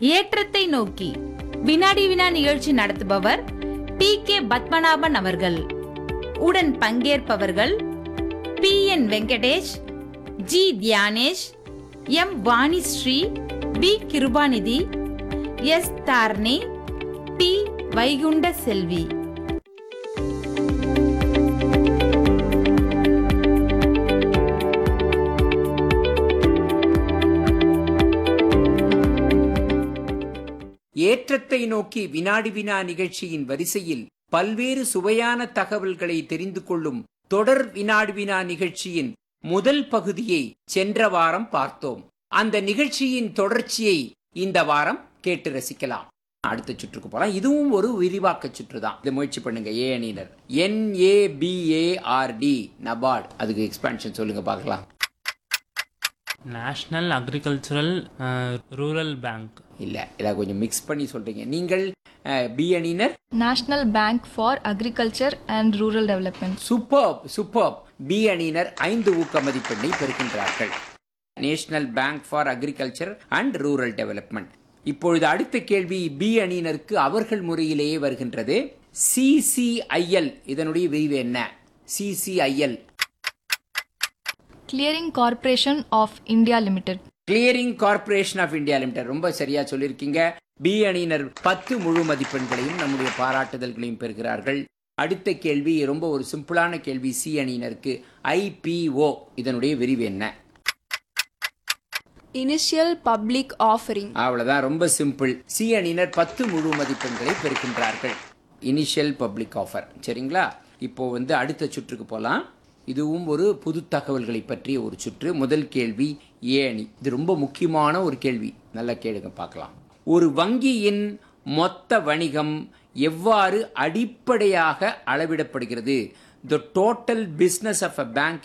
ஏற்றத்தை நோக்கி வினாடி வினா நிகழ்ச்சி நடத்துபவர் டி கே பத்மநாபன் அவர்கள் உடன் பங்கேற்பவர்கள் P N Venkatesh G Dhyanesh M Vanishree P Kirupanidhi S Dharni D Vaikunda Selvi ஏற்றத்தை நோக்கி வினாடி வினா நிகழ்ச்சியின் வரிசையில் பல்வேறு சுவையான தகவல்களை தெரிந்து கொள்ளும் தொடர் வினாடி வினா நிகழ்ச்சியின் முதல் பகுதியை சென்ற வாரம் பார்த்தோம் அந்த நிகழ்ச்சியின் தொடர்ச்சியை இந்த வாரம் கேட்டு ரசிக்கலாம் அடுத்த சுற்றுக்கு போலாம் இதுவும் ஒரு விரிவாக்க சுற்று தான் இதை முயற்சி பண்ணுங்க ஏ அணியினர் N A B A R D NABARD அதுக்கு எக்ஸ்பான்ஷன் சொல்லுங்க பார்க்கலாம் நேஷ்னல் அக்ரிகல்ச்சரல் ரூரல் பேங்க் இல்ல இதை கொஞ்சம் மிக்ஸ் பண்ணி சொல்றீங்க நீங்கள் பி அணியினர் National Bank for Agriculture and Rural Development. Super super B அணியினர் ஐந்து ஊக்க மதிப்பெண்ணை பெறுகின்றார்கள் National Bank for Agriculture and Rural Development இப்பொழுது அடுத்த கேள்வி பி அணியினருக்கு அவர்கள் முறையிலேயே வருகின்றது சிசிஐஎல் இதனுடைய விரிவு என்ன CCIL Clearing Corporation of India Limited. Clearing Corporation of India Limited ரொம்ப சரியா சொல்லியிருக்கீங்க பி அணியினர் பத்து முழு மதிப்பெண்களையும் நம்முடைய பாராட்டுதல்களையும் பெறுகிறார்கள் அடுத்த கேள்வி ரொம்ப ஒரு சிம்பிளான கேள்வி சி அணியினருக்கு ஐபிஓ இதனுடைய விரிவு என்ன Initial Public Offering. அவ்வளவுதான் ரொம்ப சிம்பிள் சி அணியினர் பத்து முழு மதிப்பெண்களை பெறுகின்றார்கள் இனிஷியல் பப்ளிக் ஆஃபர் சரிங்களா இப்போ வந்து அடுத்த சுற்றுக்கு போகலாம் இதுவும் ஒரு புது தகவல்களை பற்றிய ஒரு சுற்று முதல் கேள்வி ஏ அணி இது ரொம்ப முக்கியமான ஒரு கேள்வி நல்லா கேளுங்க பார்க்கலாம் ஒரு வங்கியின் மொத்த வணிகம் எவ்வாறு அடிப்படையாக அளவிடப்படுகிறது the total business of a bank